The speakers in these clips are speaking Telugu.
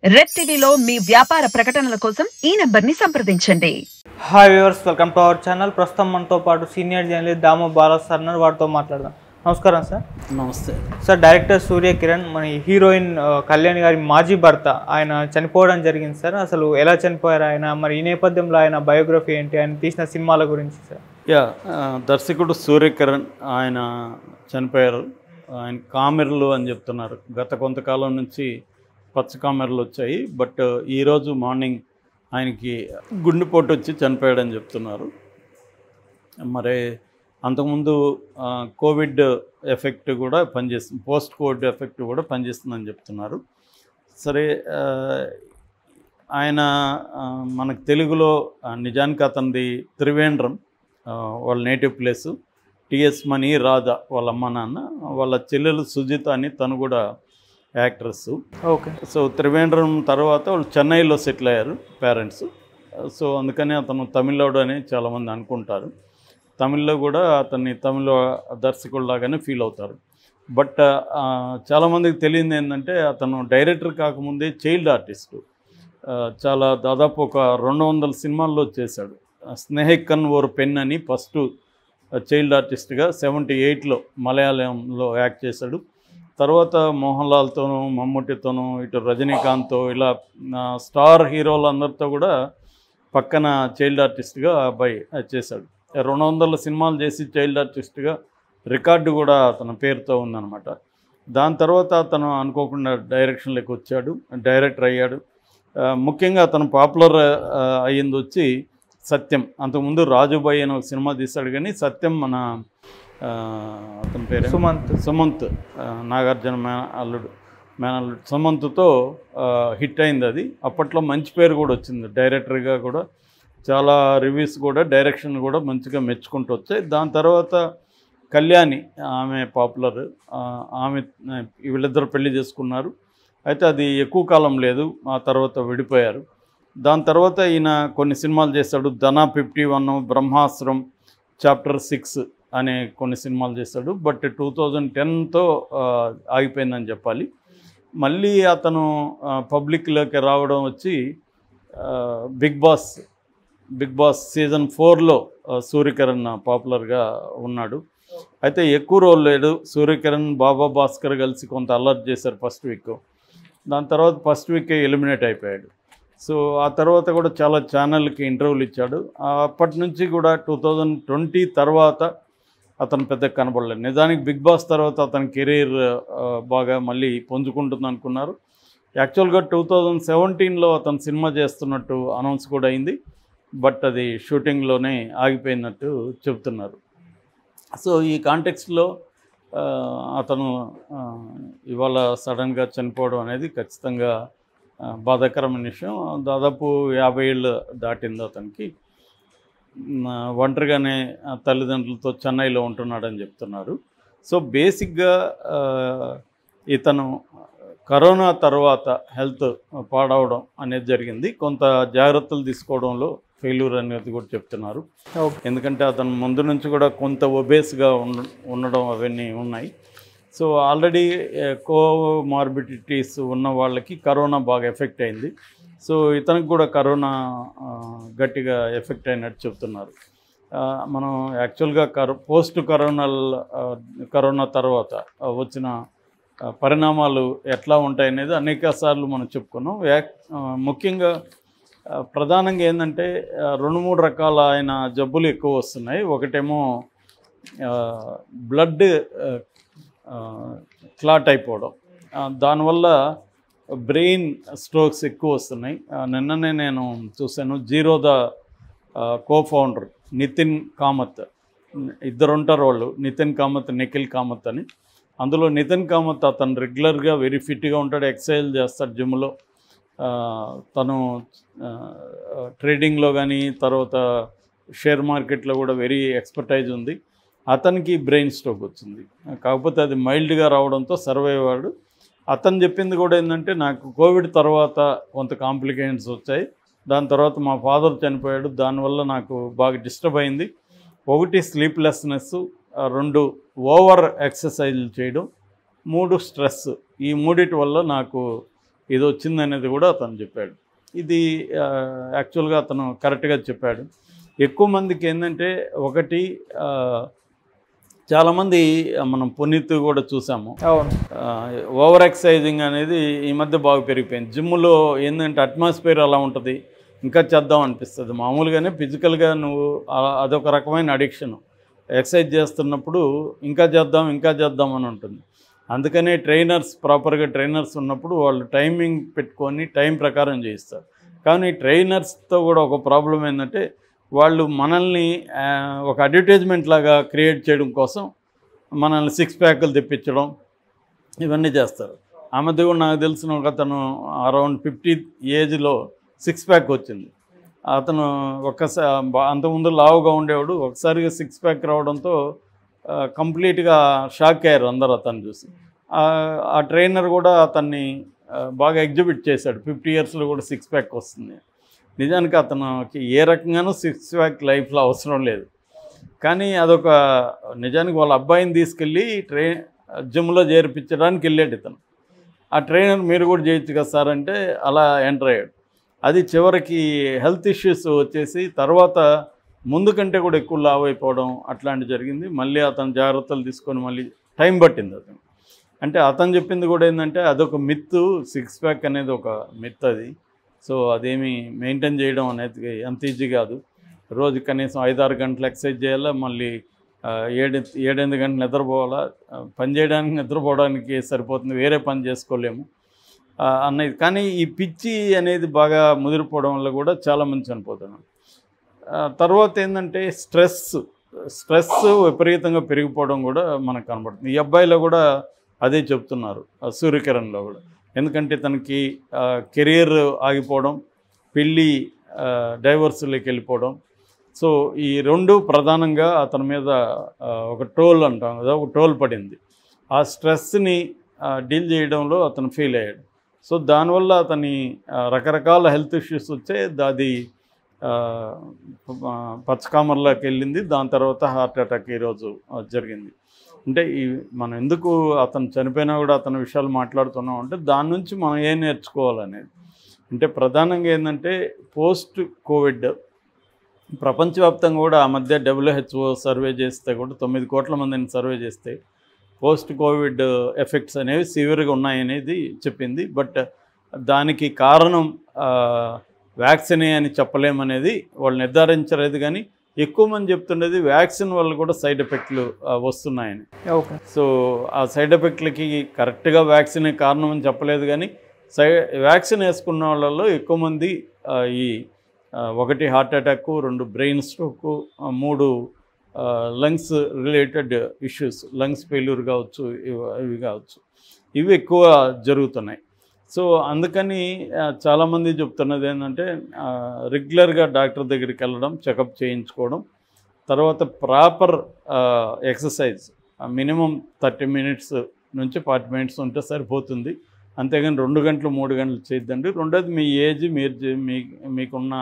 రెడ్ టీవీలో మీ వ్యాపార ప్రకటనల కోసం ఈ నంబర్ ని సంప్రదించండి hi viewers welcome to our channel ప్రస్తుతం మనతో పాటు senior journalist Damu Bala sir ఉన్నారు వారితో మాట్లాడదాం నమస్కారం సార్ నమస్తే సార్ డైరెక్టర్ సూర్య కిరణ్ మన హీరోయిన్ ఆ, కళ్యాణ్ గారి మాజీ భర్త ఆయన చనిపోవడం జరిగింది సార్ అసలు ఎలా చనిపోయారు ఆయన మరి ఈ నేపథ్యంలో ఆయన బయోగ్రఫీ ఏంటి ఆయన తీసిన సినిమాల గురించి సార్ యా ఆ, దర్శకుడు సూర్యకిరణ్ ఆయన చనిపోయారు ఆయన కామెర్లు అని చెప్తున్నారు గత కొంతకాలం నుంచి పచ్చ కామెర్లు వచ్చాయి బట్ ఈరోజు మార్నింగ్ ఆయనకి గుండెపోటు వచ్చి చనిపోయాడని చెప్తున్నారు మరి అంతకుముందు ఆ, కోవిడ్ ఎఫెక్ట్ కూడా పనిచేస్తుంది పోస్ట్ కోవిడ్ ఎఫెక్ట్ కూడా పనిచేస్తుందని చెప్తున్నారు సరే ఆ, ఆయన ఆ, మనకు తెలుగులో ఆ, నిజానికి అతనిది త్రివేంద్రం ఆ, వాళ్ళ native place TS Mani Radha వాళ్ళ అమ్మ నాన్న వాళ్ళ చెల్లెలు సుజిత అని తను కూడా యాక్ట్రెస్ ఓకే సో త్రివేంద్రం తర్వాత వాళ్ళు చెన్నైలో సెటిల్ అయ్యారు పేరెంట్స్ సో అందుకని అతను తమిళోడు అని చాలామంది అనుకుంటారు తమిళ్లో కూడా అతన్ని తమిళ దర్శకుడిలాగానే ఫీల్ అవుతారు బట్ ఆ, చాలామందికి తెలియదు ఏంటంటే అతను డైరెక్టర్ కాకముందే చైల్డ్ ఆర్టిస్టు ఆ, చాలా దాదాపు ఒక రెండు వందల సినిమాల్లో చేశాడు ఆ, స్నేహికన్ ఓర్ పెన్ అని ఫస్ట్ చైల్డ్ ఆర్టిస్ట్గా సెవెంటీ ఎయిట్లో మలయాళంలో యాక్ట్ చేశాడు తర్వాత మోహన్ లాల్తోనూ మమ్ముటితోనూ ఇటు రజనీకాంత్తో ఇలా ఆ, స్టార్ హీరోలందరితో కూడా పక్కన చైల్డ్ ఆర్టిస్ట్గా ఆ అబ్బాయి చేశాడు రెండు వందల సినిమాలు చేసి చైల్డ్ ఆర్టిస్ట్గా రికార్డు కూడా అతని పేరుతో ఉందన్నమాట దాని తర్వాత అతను అనుకోకుండా డైరెక్షన్లోకి వచ్చాడు డైరెక్టర్ అయ్యాడు ఆ, ముఖ్యంగా అతను పాపులర్ ఆ, అయ్యింది వచ్చి సత్యం అంతకుముందు రాజుబాయి అని ఒక సినిమా తీశాడు కానీ సత్యం మన ఆ, అతని పేరు సుమంత్ సుమంత్ ఆ, నాగార్జున మే అల్లుడు మేనల్లుడు సుమంత్తో ఆ, హిట్ అయింది అది అప్పట్లో మంచి పేరు కూడా వచ్చింది డైరెక్టర్గా కూడా చాలా రివ్యూస్ కూడా డైరెక్షన్ కూడా మంచిగా మెచ్చుకుంటూ వచ్చాయి దాని తర్వాత కళ్యాణి ఆమె పాపులర్ ఆ, ఆమె ఆ, వీళ్ళిద్దరు పెళ్లి చేసుకున్నారు అయితే అది ఎక్కువ కాలం లేదు ఆ తర్వాత విడిపోయారు దాని తర్వాత ఈయన కొన్ని సినిమాలు చేశాడు Dhana fifty one Brahmastram chapter six అనే కొన్ని సినిమాలు చేశాడు బట్ టూ థౌజండ్ టెన్తో ఆగిపోయిందని చెప్పాలి మళ్ళీ అతను పబ్లిక్లోకి రావడం వచ్చి ఆ, Bigg Boss Bigg Boss season ఫోర్లో సూర్యకిరణ్ పాపులర్గా ఉన్నాడు అయితే ఎక్కువ రోజులు లేడు సూర్యకిరణ్ బాబా భాస్కర్ కలిసి కొంత అలర్ట్ చేశారు ఫస్ట్ వీక్ దాని తర్వాత ఫస్ట్ వీక్ ఎలిమినేట్ అయిపోయాడు సో ఆ తర్వాత కూడా చాలా ఛానల్కి ఇంటర్వ్యూలు ఇచ్చాడు ఆ అప్పటి నుంచి కూడా టూ థౌజండ్ ట్వంటీ తర్వాత అతను పెద్ద కనబడలేదు నిజానికి బిగ్ బాస్ తర్వాత అతని కెరీర్ బాగా మళ్ళీ పుంజుకుంటుంది అనుకున్నారు యాక్చువల్గా టూ థౌజండ్ సెవెంటీన్లో అతను సినిమా చేస్తున్నట్టు అనౌన్స్ కూడా అయింది బట్ అది షూటింగ్లోనే ఆగిపోయినట్టు చెప్తున్నారు సో ఈ కాంటెక్స్ట్లో అతను ఆ, ఇవాళ సడన్గా చనిపోవడం అనేది ఖచ్చితంగా ఆ, బాధాకరమైన విషయం దాదాపు యాభై ఏళ్ళు దాటింది అతనికి మ్, ఒంటరిగానే ఆ, తల్లిదండ్రులతో చెన్నైలో ఉంటున్నాడని చెప్తున్నారు సో బేసిక్గా ఆ, ఇతను కరోనా తర్వాత హెల్త్ పాడవడం అనేది జరిగింది కొంత జాగ్రత్తలు తీసుకోవడంలో ఫెయిల్యూర్ అనేది కూడా చెప్తున్నారు ఓకే ఎందుకంటే అతను ముందు నుంచి కూడా కొంత ఒబేస్గా ఉండ ఉండడం అవన్నీ ఉన్నాయి సో ఆల్రెడీ కోమార్బిడిటీస్ ఉన్న వాళ్ళకి కరోనా బాగా ఎఫెక్ట్ అయింది సో ఇతనికి కూడా కరోనా ఆ, గట్టిగా ఎఫెక్ట్ అయినట్టు చెప్తున్నారు ఆ, మనం యాక్చువల్గా కరో పోస్ట్ కరోనా కరోనా తర్వాత ఆ, వచ్చిన ఆ, పరిణామాలు ఎట్లా ఉంటాయనేది అనేక సార్లు మనం చెప్పుకున్నాం యాక్ ఆ, ముఖ్యంగా ఆ, ప్రధానంగా ఏంటంటే ఆ, రెండు మూడు రకాల ఆయన జబ్బులు ఎక్కువ వస్తున్నాయి ఒకటేమో బ్లడ్ క్లాట్ అయిపోవడం ఆ, దానివల్ల బ్రెయిన్ స్ట్రోక్స్ ఎక్కువ వస్తున్నాయి ఆ, నిన్ననే నేను చూశాను జీరోద కో ఫౌండర్ నితిన్ కామత్ ఇద్దరు ఉంటారు వాళ్ళు నితిన్ కామత్ నిఖిల్ కామత్ అని అందులో నితిన్ కామత్ అతను రెగ్యులర్గా వెరీ ఫిట్గా ఉంటాడు ఎక్సర్సైజ్ చేస్తాడు జిమ్లో ఆ, తను ట్రేడింగ్లో కానీ తర్వాత షేర్ మార్కెట్లో కూడా వెరీ ఎక్స్పర్టైజ్ ఉంది అతనికి బ్రెయిన్ స్ట్రోక్ వచ్చింది కాకపోతే అది మైల్డ్గా రావడంతో సర్వైవ్ అయ్యాడు అతను చెప్పింది కూడా ఏంటంటే నాకు కోవిడ్ తర్వాత కొంత కాంప్లికేషన్స్ వచ్చాయి దాని తర్వాత మా ఫాదర్ చనిపోయాడు దానివల్ల నాకు బాగా డిస్టర్బ్ అయింది ఒకటి స్లీప్లెస్నెస్ రెండు ఓవర్ ఎక్సర్సైజ్లు చేయడం మూడు స్ట్రెస్ ఈ మూడిటి వల్ల నాకు ఇది వచ్చిందనేది కూడా అతను చెప్పాడు ఇది ఆ, యాక్చువల్గా అతను కరెక్ట్గా చెప్పాడు ఎక్కువ మందికి ఏంటంటే ఒకటి ఆ, చాలామంది మనం పునీత్ కూడా చూసాము అవును ఓవర్ ఎక్సైజింగ్ అనేది ఈ మధ్య బాగా పెరిగిపోయింది జిమ్లో ఏంటంటే అట్మాస్ఫియర్ అలా ఉంటుంది ఇంకా చేద్దాం అనిపిస్తుంది మామూలుగానే ఫిజికల్గా నువ్వు ఆ- అదొక రకమైన అడిక్షన్ ఎక్సర్సైజ్ చేస్తున్నప్పుడు ఇంకా చేద్దాం ఇంకా చేద్దాం అని ఉంటుంది అందుకనే ట్రైనర్స్ ప్రాపర్గా ట్రైనర్స్ ఉన్నప్పుడు వాళ్ళు టైమింగ్ పెట్టుకొని టైం ప్రకారం చేయిస్తారు కానీ ట్రైనర్స్తో కూడా ఒక ప్రాబ్లం ఏంటంటే వాళ్ళు మనల్ని ఆ, ఒక అడ్వర్టైజ్మెంట్ లాగా క్రియేట్ చేయడం కోసం మనల్ని సిక్స్ ప్యాకులు తెప్పించడం ఇవన్నీ చేస్తారు ఆ మధ్య కూడా నాకు తెలిసిన ఒక అతను అరౌండ్ ఫిఫ్టీ ఏజ్లో సిక్స్ ప్యాక్ వచ్చింది అతను ఒక్కసారి అంతకుముందు లావుగా ఉండేవాడు ఒకసారిగా సిక్స్ ప్యాక్ రావడంతో ఆ, కంప్లీట్గా షాక్ అయ్యారు అందరూ అతను చూసి ఆ, ఆ ట్రైనర్ కూడా అతన్ని ఆ, బాగా ఎగ్జిబిట్ చేశాడు ఫిఫ్టీ ఇయర్స్లో కూడా సిక్స్ ప్యాక్ వస్తుంది నిజానికి అతనికి ఏ రకంగానూ సిక్స్ ప్యాక్ లైఫ్లో అవసరం లేదు కానీ అదొక నిజానికి వాళ్ళ అబ్బాయిని తీసుకెళ్ళి ట్రై జిమ్లో చేర్పించడానికి వెళ్ళాడు ఇతను ఆ ట్రైనర్ మీరు కూడా చేయొచ్చు కదా సార్ అంటే అలా ఎంటర్ అయ్యాడు అది చివరికి హెల్త్ ఇష్యూస్ వచ్చేసి తర్వాత ముందు కంటే కూడా ఎక్కువ లావ్ అయిపోవడం అట్లాంటి జరిగింది మళ్ళీ అతను జాగ్రత్తలు తీసుకొని మళ్ళీ టైం పట్టింది అతను అంటే అతను చెప్పింది కూడా ఏంటంటే అదొక మిత్తు సిక్స్ ప్యాక్ అనేది ఒక మిత్ అది సో అదేమి మెయింటైన్ చేయడం అనేది అంత ఈజీ కాదు రోజు కనీసం ఐదారు గంటలు ఎక్సర్సైజ్ చేయాలా మళ్ళీ ఆ, ఏడు ఏడెనిమిది గంటలు నిద్రపోవాలా ఆ, పని చేయడానికి నిద్రపోవడానికి సరిపోతుంది వేరే పని చేసుకోలేము ఆ, అన్నది కానీ ఈ పిచ్చి అనేది బాగా ముదిరిపోవడం వల్ల కూడా చాలామంది చనిపోతున్నారు ఆ, తర్వాత ఏంటంటే స్ట్రెస్ స్ట్రెస్ విపరీతంగా పెరిగిపోవడం కూడా మనకు కనబడుతుంది ఈ అబ్బాయిలో కూడా అదే చెప్తున్నారు ఆ సూర్యకిరణ్లో కూడా ఎందుకంటే తనకి కెరియర్ ఆగిపోవడం పెళ్ళి డైవర్స్లోకి వెళ్ళిపోవడం సో ఈ రెండు ప్రధానంగా అతని మీద ఆ, ఒక టోల్ అంటాం కదా ఒక టోల్ పడింది ఆ స్ట్రెస్ని డీల్ చేయడంలో అతను ఫీల్ అయ్యాడు సో దానివల్ల అతని ఆ, రకరకాల హెల్త్ ఇష్యూస్ వచ్చే అది ఆ, ఆ, పచ్చకామర్లోకి వెళ్ళింది దాని తర్వాత హార్ట్ అటాక్ ఈరోజు ఆ, జరిగింది అంటే ఈ మనం ఎందుకు అతను చనిపోయినా కూడా అతని విషయాలు మాట్లాడుతున్నాం అంటే దాని నుంచి మనం ఏం నేర్చుకోవాలనేది అంటే ప్రధానంగా ఏంటంటే పోస్ట్ కోవిడ్ ప్రపంచవ్యాప్తంగా కూడా ఆ మధ్య డబ్ల్యూహెచ్ఓ సర్వే చేస్తే కూడా తొమ్మిది కోట్ల మందిని సర్వే చేస్తే పోస్ట్ కోవిడ్ ఎఫెక్ట్స్ అనేవి సివియర్గా ఉన్నాయనేది చెప్పింది బట్ దానికి కారణం వ్యాక్సినే అని చెప్పలేమనేది వాళ్ళు నిర్ధారించలేదు కానీ ఎక్కువ మంది చెప్తున్నది వ్యాక్సిన్ వల్ల కూడా సైడ్ ఎఫెక్ట్లు ఆ, వస్తున్నాయని ఓకే సో ఆ సైడ్ ఎఫెక్ట్లకి కరెక్ట్గా వ్యాక్సినే కారణం అని చెప్పలేదు కానీ సై వ్యాక్సిన్ వేసుకున్న వాళ్ళలో ఎక్కువ మంది ఆ, ఈ ఆ, ఒకటి హార్ట్ అటాక్ రెండు బ్రెయిన్ స్ట్రోక్ మూడు lungs related issues lungs failure కావచ్చు ఇవి ఇవి కావచ్చు ఇవి ఎక్కువ జరుగుతున్నాయి సో అందుకని ఆ, చాలామంది చెప్తున్నది ఏంటంటే రెగ్యులర్గా డాక్టర్ దగ్గరికి వెళ్ళడం చెకప్ చేయించుకోవడం తర్వాత proper exercise minimum thirty minutes నుంచి ఫార్టీ మినిట్స్ ఉంటే సరిపోతుంది అంతేగాని రెండు గంటలు మూడు గంటలు చేయొద్దండి రెండోది మీ ఏజ్ మీరు చే- మీ మీకున్న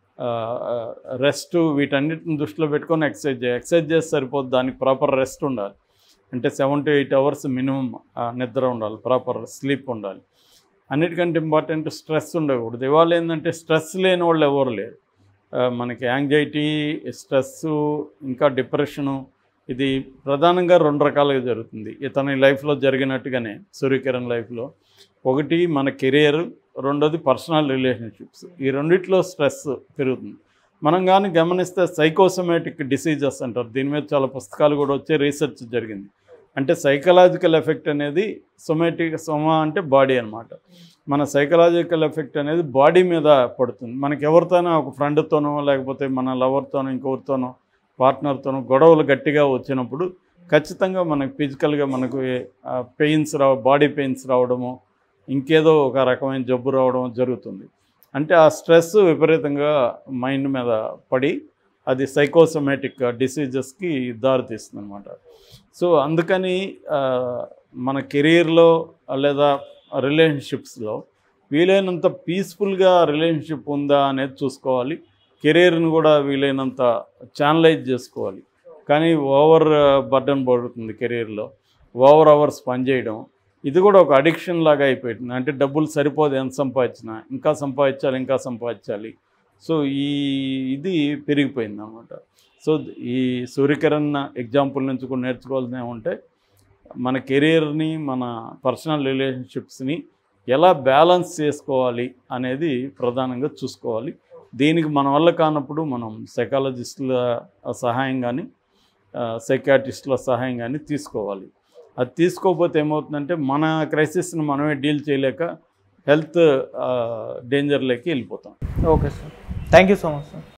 రెస్ట్ వీటన్నిటిని దృష్టిలో పెట్టుకొని ఎక్సర్సైజ్ చేయాలి ఎక్సర్సైజ్ చేస్తే సరిపోదు దానికి ప్రాపర్ రెస్ట్ ఉండాలి అంటే seven to eight hours minimum నిద్ర ఉండాలి ప్రాపర్ స్లీప్ ఉండాలి అన్నిటికంటే ఇంపార్టెంట్ స్ట్రెస్ ఉండకూడదు ఇవాళ ఏంటంటే స్ట్రెస్ లేని వాళ్ళు ఎవరు లేరు ఆ, మనకి యాంగ్జైటీ స్ట్రెస్ ఇంకా డిప్రెషను ఇది ప్రధానంగా రెండు రకాలుగా జరుగుతుంది ఇతని లైఫ్లో జరిగినట్టుగానే సూర్యకిరణ్ లైఫ్లో ఒకటి మన కెరియర్ రెండోది పర్సనల్ రిలేషన్షిప్స్ ఈ రెండిట్లో స్ట్రెస్ పెరుగుతుంది మనం కానీ గమనిస్తే సైకోసోమేటిక్ డిసీజెస్ అంటారు దీని మీద చాలా పుస్తకాలు కూడా వచ్చే రీసెర్చ్ జరిగింది అంటే సైకలాజికల్ ఎఫెక్ట్ అనేది సొమాటిక్ సొమా అంటే బాడీ అన్నమాట మన సైకలాజికల్ ఎఫెక్ట్ అనేది బాడీ మీద పడుతుంది మనకి ఎవరితోనో ఒక ఫ్రెండ్తోనో లేకపోతే మన లవర్తోనో ఇంకొకరితోనో పార్ట్నర్తోనో గొడవలు గట్టిగా వచ్చినప్పుడు ఖచ్చితంగా మనకు ఫిజికల్గా మనకు పెయిన్స్ రావ బాడీ పెయిన్స్ రావడము ఇంకేదో ఒక రకమైన జబ్బు రావడం జరుగుతుంది అంటే ఆ స్ట్రెస్ విపరీతంగా మైండ్ మీద పడి అది సైకోసోమేటిక్ డిసీజెస్కి దారితీస్తుంది అనమాట సో అందుకని ఆ, మన కెరీర్లో లేదా రిలేషన్షిప్స్లో వీలైనంత పీస్ఫుల్గా రిలేషన్షిప్ ఉందా అనేది చూసుకోవాలి కెరీర్ని కూడా వీలైనంత ఛానలైజ్ చేసుకోవాలి కానీ ఓవర్ బర్డన్ పడుతుంది కెరీర్లో ఓవర్ అవర్స్ పనిచేయడం ఇది కూడా ఒక అడిక్షన్ లాగా అయిపోయింది అంటే డబ్బులు సరిపోదు ఎంత సంపాదించినా ఇంకా సంపాదించాలి ఇంకా సంపాదించాలి సో ఈ ఇది పెరిగిపోయింది అనమాట సో ఈ సూర్యకిరణ్ ఎగ్జాంపుల్ నుంచి కూడా నేర్చుకోవాల్సిన ఏమంటే మన కెరీర్ని మన పర్సనల్ రిలేషన్షిప్స్ని ఎలా బ్యాలెన్స్ చేసుకోవాలి అనేది ప్రధానంగా చూసుకోవాలి దీనికి మన వల్ల కానప్పుడు మనం సైకాలజిస్టుల సహాయం కానీ సైకాట్రిస్టుల సహాయం కానీ తీసుకోవాలి అది తీసుకోకపోతే ఏమవుతుందంటే మన క్రైసిస్ని మనమే డీల్ చేయలేక హెల్త్ డేంజర్లోకి వెళ్ళిపోతాం okay sir thank you so much sir